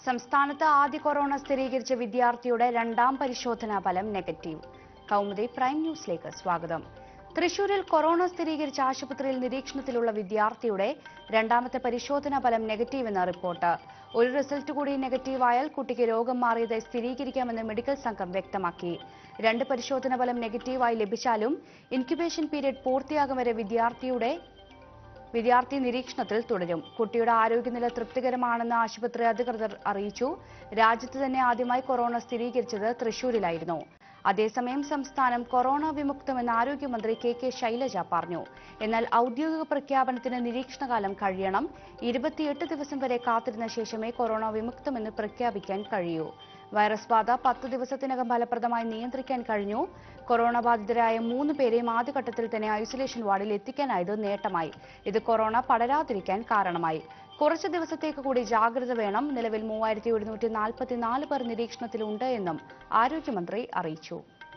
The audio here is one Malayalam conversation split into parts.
സംസ്ഥാനത്ത് ആദ്യ കൊറോണ സ്ഥിരീകരിച്ച വിദ്യാർത്ഥിയുടെ രണ്ടാം പരിശോധനാ ഫലം നെഗറ്റീവ് കൗമുദി പ്രൈം ന്യൂസിലേക്ക് സ്വാഗതം തൃശൂരിൽ കൊറോണ സ്ഥിരീകരിച്ച ആശുപത്രിയിൽ നിരീക്ഷണത്തിലുള്ള വിദ്യാർത്ഥിയുടെ രണ്ടാമത്തെ പരിശോധനാ ഫലം നെഗറ്റീവ് എന്ന റിപ്പോർട്ട് ഒരു റിസൾട്ട് കൂടി നെഗറ്റീവ് ആയാൽ കുട്ടിക്ക് രോഗം മാറിയതായി സ്ഥിരീകരിക്കാമെന്ന് മെഡിക്കൽ സംഘം വ്യക്തമാക്കി രണ്ട് പരിശോധനാ ഫലം നെഗറ്റീവായി ലഭിച്ചാലും ഇൻക്യുബേഷൻ പീരീഡ് പൂർത്തിയാകും വരെ വിദ്യാർത്ഥിയുടെ വിദ്യാർത്ഥി നിരീക്ഷണത്തിൽ തുടരും കുട്ടിയുടെ ആരോഗ്യനില തൃപ്തികരമാണെന്ന് ആശുപത്രി അധികൃതർ അറിയിച്ചു രാജ്യത്ത് തന്നെ ആദ്യമായി കൊറോണ സ്ഥിരീകരിച്ചത് തൃശൂരിലായിരുന്നു അതേസമയം സംസ്ഥാനം കൊറോണ വിമുക്തമെന്ന് ആരോഗ്യമന്ത്രി കെ കെ ശൈലജ പറഞ്ഞു എന്നാൽ ഔദ്യോഗിക പ്രഖ്യാപനത്തിന് നിരീക്ഷണകാലം കഴിയണം ഇരുപത്തിയെട്ട് ദിവസം വരെ കാത്തിരുന്ന ശേഷമേ കൊറോണ വിമുക്തമെന്ന് പ്രഖ്യാപിക്കാൻ കഴിയൂ വൈറസ് ബാധ പത്ത് ദിവസത്തിനകം ഫലപ്രദമായി നിയന്ത്രിക്കാൻ കഴിഞ്ഞു കൊറോണ ബാധിതരായ മൂന്ന് പേരെയും ആദ്യഘട്ടത്തിൽ തന്നെ ഐസൊലേഷൻ വാർഡിൽ എത്തിക്കാനായത് നേട്ടമായി ഇത് കൊറോണ പടരാതിരിക്കാൻ കാരണമായി കുറച്ച് ദിവസത്തേക്ക് കൂടി ജാഗ്രത വേണം നിലവിൽ മൂവായിരത്തി ഒരുന്നൂറ്റി നാൽപ്പത്തിനാല് പേർ നിരീക്ഷണത്തിലുണ്ട് എന്നും ആരോഗ്യമന്ത്രി അറിയിച്ചു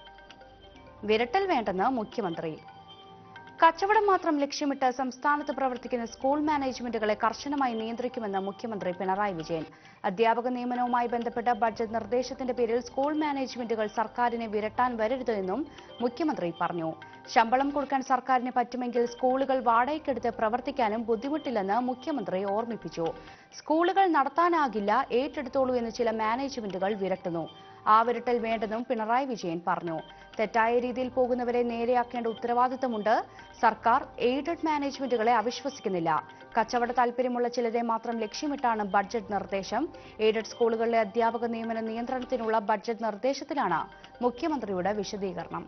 വിരട്ടൽ വേണ്ടെന്ന് മുഖ്യമന്ത്രി കച്ചവടം മാത്രം ലക്ഷ്യമിട്ട് സംസ്ഥാനത്ത് പ്രവർത്തിക്കുന്ന സ്കൂൾ മാനേജ്മെന്റുകളെ കർശനമായി നിയന്ത്രിക്കുമെന്ന് മുഖ്യമന്ത്രി പിണറായി വിജയൻ അധ്യാപക നിയമനവുമായി ബന്ധപ്പെട്ട ബഡ്ജറ്റ് നിർദ്ദേശത്തിന്റെ പേരിൽ സ്കൂൾ മാനേജ്മെന്റുകൾ സർക്കാരിനെ വിരട്ടാൻ വരരുത് എന്നും മുഖ്യമന്ത്രി പറഞ്ഞു ശമ്പളം കൊടുക്കാൻ സർക്കാരിന് പറ്റുമെങ്കിൽ സ്കൂളുകൾ വാടകയ്ക്കെടുത്ത് പ്രവർത്തിക്കാനും ബുദ്ധിമുട്ടില്ലെന്ന് മുഖ്യമന്ത്രി ഓർമ്മിപ്പിച്ചു സ്കൂളുകൾ നടത്താനാകില്ല ഏറ്റെടുത്തോളൂ എന്ന് ചില മാനേജ്മെന്റുകൾ വിരട്ടുന്നു ആ വിരട്ടൽ വേണ്ടെന്നും പിണറായി വിജയൻ പറഞ്ഞു തെറ്റായ രീതിയിൽ പോകുന്നവരെ നേരെയാക്കേണ്ട ഉത്തരവാദിത്തമുണ്ട് സർക്കാർ എയ്ഡഡ് മാനേജ്മെന്റുകളെ അവിശ്വസിക്കുന്നില്ല കച്ചവട താൽപര്യമുള്ള ചിലരെ മാത്രം ലക്ഷ്യമിട്ടാണ് ബഡ്ജറ്റ് നിർദ്ദേശം എയ്ഡഡ് സ്കൂളുകളിലെ അധ്യാപക നിയമന നിയന്ത്രണത്തിനുള്ള ബഡ്ജറ്റ് നിർദ്ദേശത്തിലാണ് മുഖ്യമന്ത്രിയുടെ വിശദീകരണം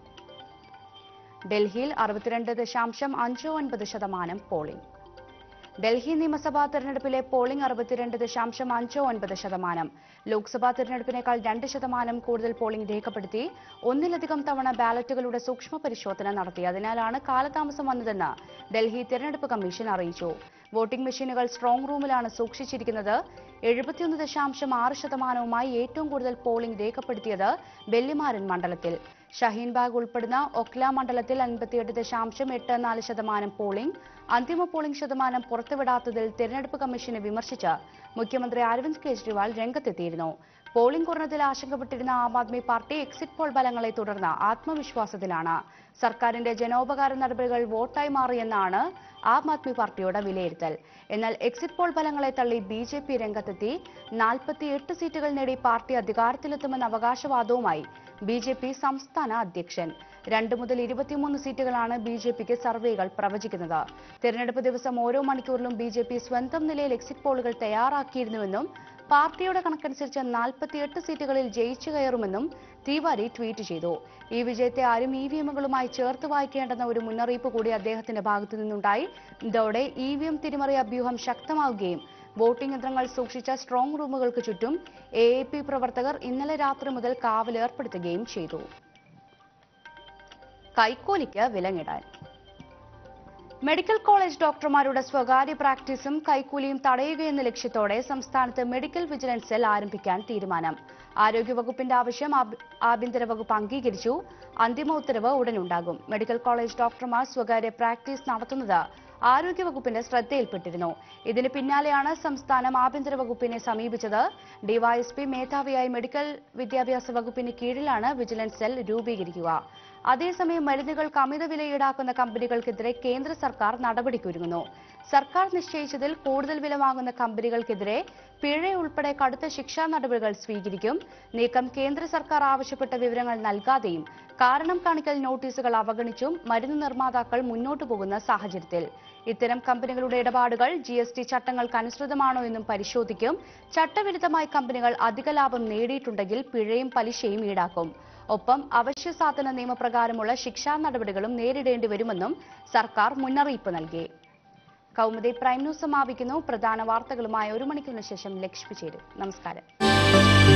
ഡൽഹിയിൽ അറുപത്തിരണ്ട് ദശാംശം അഞ്ച് ഒൻപത് ശതമാനം പോളിംഗ് ഡൽഹി നിയമസഭാ തെരഞ്ഞെടുപ്പിലെ പോളിംഗ് അറുപത്തിരണ്ട് ദശാംശം അഞ്ച് ഒൻപത് ശതമാനം ലോക്സഭാ തെരഞ്ഞെടുപ്പിനേക്കാൾ രണ്ട് ശതമാനം കൂടുതൽ പോളിംഗ് രേഖപ്പെടുത്തി ഒന്നിലധികം തവണ ബാലറ്റുകളുടെ സൂക്ഷ്മ പരിശോധന നടത്തി അതിനാലാണ് കാലതാമസം വന്നതെന്ന് ഡൽഹി തെരഞ്ഞെടുപ്പ് കമ്മീഷൻ അറിയിച്ചു വോട്ടിംഗ് മെഷീനുകൾ സ്ട്രോങ് റൂമിലാണ് സൂക്ഷിച്ചിരിക്കുന്നത് എഴുപത്തിയൊന്ന് ദശാംശം ആറ് ശതമാനവുമായി ഏറ്റവും കൂടുതൽ പോളിംഗ് രേഖപ്പെടുത്തിയത് ബെല്ലിമാരൻ മണ്ഡലത്തിൽ ഷഹീൻബാഗ് ഉൾപ്പെടുന്ന ഒക്ല മണ്ഡലത്തിൽ അൻപത്തിയെട്ട് ദശാംശം എട്ട് നാല് ശതമാനം പോളിംഗ് അന്തിമ പോളിംഗ് ശതമാനം പുറത്തുവിടാത്തതിൽ തെരഞ്ഞെടുപ്പ് കമ്മീഷനെ വിമർശിച്ച് മുഖ്യമന്ത്രി അരവിന്ദ് കെജ്രിവാൾ രംഗത്തെത്തിയിരുന്നു പോളിംഗ് കുറഞ്ഞതിൽ ആശങ്കപ്പെട്ടിരുന്ന Aam Aadmi party exit poll ഫലങ്ങളെ തുടർന്ന് ആത്മവിശ്വാസത്തിലാണ് സർക്കാരിന്റെ ജനോപകാര നടപടികൾ വോട്ടായി മാറിയെന്നാണ് ആം ആദ്മി പാർട്ടിയുടെ വിലയിരുത്തൽ എന്നാൽ എക്സിറ്റ് പോൾ ഫലങ്ങളെ തള്ളി ബി ജെ പി രംഗത്തെത്തി നാൽപ്പത്തിയെട്ട് സീറ്റുകൾ നേടി പാർട്ടി അധികാരത്തിലെത്തുമെന്ന അവകാശവാദവുമായി ബി ജെ പി സംസ്ഥാന അധ്യക്ഷൻ രണ്ട് മുതൽ ഇരുപത്തിമൂന്ന് സീറ്റുകളാണ് ബി ജെ പിക്ക് സർവേകൾ പ്രവചിക്കുന്നത് തെരഞ്ഞെടുപ്പ് ദിവസം ഓരോ മണിക്കൂറിലും ബി ജെ പി സ്വന്തം നിലയിൽ എക്സിറ്റ് പോളുകൾ തയ്യാറാക്കിയിരുന്നുവെന്നും പാർട്ടിയുടെ കണക്കനുസരിച്ച് നാൽപ്പത്തിയെട്ട് സീറ്റുകളിൽ ജയിച്ചു കയറുമെന്നും തിവാരി ട്വീറ്റ് ചെയ്തു ഈ വിജയത്തെ ആരും ഇ വി എമ്മുകളുമായി ചേർത്ത് വായിക്കേണ്ടെന്ന ഒരു മുന്നറിയിപ്പ് കൂടി അദ്ദേഹത്തിന്റെ ഭാഗത്തു നിന്നുണ്ടായി ഇതോടെ ഇ വി എം തിരിമറി അഭ്യൂഹം ശക്തമാവുകയും വോട്ടിംഗ് യന്ത്രങ്ങൾ സൂക്ഷിച്ച സ്ട്രോങ് റൂമുകൾക്ക് ചുറ്റും എ എ പി പ്രവർത്തകർ ഇന്നലെ രാത്രി മുതൽ കാവൽ ഏർപ്പെടുത്തുകയും ചെയ്തു കൈക്കൂലിക്ക് വിലങ്ങിടാൻ മെഡിക്കൽ കോളേജ് ഡോക്ടർമാരുടെ സ്വകാര്യ പ്രാക്ടീസും കൈക്കൂലിയും തടയുകയെന്ന ലക്ഷ്യത്തോടെ സംസ്ഥാനത്ത് മെഡിക്കൽ വിജിലൻസ് സെൽ ആരംഭിക്കാൻ തീരുമാനം ആരോഗ്യവകുപ്പിന്റെ ആവശ്യം ആഭ്യ- ആഭ്യന്തര വകുപ്പ് അംഗീകരിച്ചു അന്തിമ ഉത്തരവ് ഉടനുണ്ടാകും മെഡിക്കൽ കോളേജ് ഡോക്ടർമാർ സ്വകാര്യ പ്രാക്ടീസ് നടത്തുന്നത് ആരോഗ്യവകുപ്പിന്റെ ശ്രദ്ധയിൽപ്പെട്ടിരുന്നു ഇതിന് പിന്നാലെയാണ് സംസ്ഥാനം ആഭ്യന്തര വകുപ്പിനെ സമീപിച്ചത് ഡിവൈഎസ്പി മേധാവിയായി മെഡിക്കൽ വിദ്യാഭ്യാസ വകുപ്പിന് കീഴിലാണ് വിജിലൻസ് സെൽ രൂപീകരിക്കുക അതേസമയം മരുന്നുകൾക്ക് അമിത വില ഈടാക്കുന്ന കമ്പനികൾക്കെതിരെ കേന്ദ്ര സർക്കാർ നടപടിക്കൊരുങ്ങുന്നു സർക്കാർ നിശ്ചയിച്ചതിൽ കൂടുതൽ വില വാങ്ങുന്ന കമ്പനികൾക്കെതിരെ പിഴ ഉൾപ്പെടെ കടുത്ത ശിക്ഷാ നടപടികൾ സ്വീകരിക്കും നീക്കം കേന്ദ്ര സർക്കാർ ആവശ്യപ്പെട്ട വിവരങ്ങൾ നൽകാതെയും കാരണം കാണിക്കൽ നോട്ടീസുകൾ അവഗണിച്ചും മരുന്ന് നിർമ്മാതാക്കൾ മുന്നോട്ടു പോകുന്ന സാഹചര്യത്തിൽ ഇത്തരം കമ്പനികളുടെ ഇടപാടുകൾ ജി എസ് ടി ചട്ടങ്ങൾക്ക് അനുസൃതമാണോ എന്നും പരിശോധിക്കും ചട്ടവിരുദ്ധമായി കമ്പനികൾ അധിക ലാഭം നേടിയിട്ടുണ്ടെങ്കിൽ പിഴയും പലിശയും ഈടാക്കും ഒപ്പം അവശ്യ സാധന നിയമപ്രകാരമുള്ള ശിക്ഷാ നടപടികളും നേരിടേണ്ടി വരുമെന്നും സർക്കാർ മുന്നറിയിപ്പ് നൽകി കൗമുദി പ്രൈം ന്യൂസ് സമാപിക്കുന്നു പ്രധാന വാർത്തകളുമായി ഒരു മണിക്കൂറിന് ശേഷം ലക്ഷ്മി ചേരും നമസ്കാരം